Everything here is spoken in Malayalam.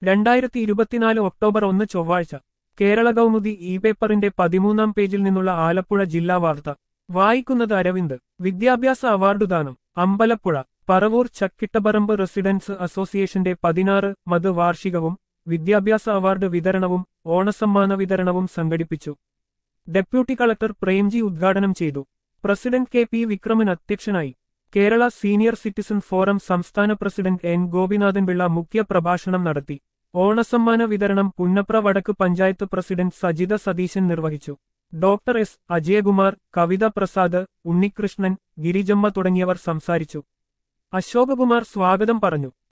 രണ്ടായിരത്തി ഇരുപത്തിനാല് ഒക്ടോബർ ഒന്ന് ചൊവ്വാഴ്ച കേരള കൗമുദി ഇ പേപ്പറിന്റെ പതിമൂന്നാം പേജിൽ നിന്നുള്ള ആലപ്പുഴ ജില്ലാ വാർത്ത വായിക്കുന്നത് അരവിന്ദ് വിദ്യാഭ്യാസ അവാർഡുദാനം അമ്പലപ്പുഴ പറവൂർ ചക്കിട്ടപറമ്പ് റെസിഡൻസ് അസോസിയേഷന്റെ പതിനാറ് മത് വാർഷികവും വിദ്യാഭ്യാസ അവാർഡ് വിതരണവും ഓണസമ്മാന വിതരണവും സംഘടിപ്പിച്ചു ഡെപ്യൂട്ടി കളക്ടർ പ്രേംജി ഉദ്ഘാടനം ചെയ്തു പ്രസിഡന്റ് കെ പി വിക്രമൻ അധ്യക്ഷനായി കേരള സീനിയർ സിറ്റിസൺ ഫോറം സംസ്ഥാന പ്രസിഡന്റ് എൻ ഗോപിനാഥൻ പിള്ള മുഖ്യ പ്രഭാഷണം നടത്തി ഓണസമ്മാന വിതരണം പുന്നപ്ര വടക്ക് പഞ്ചായത്ത് പ്രസിഡന്റ് സജിത സതീശൻ നിർവഹിച്ചു ഡോക്ടർ എസ് അജയകുമാർ കവിത പ്രസാദ് ഉണ്ണികൃഷ്ണൻ ഗിരിജമ്മ തുടങ്ങിയവർ സംസാരിച്ചു അശോകകുമാർ സ്വാഗതം പറഞ്ഞു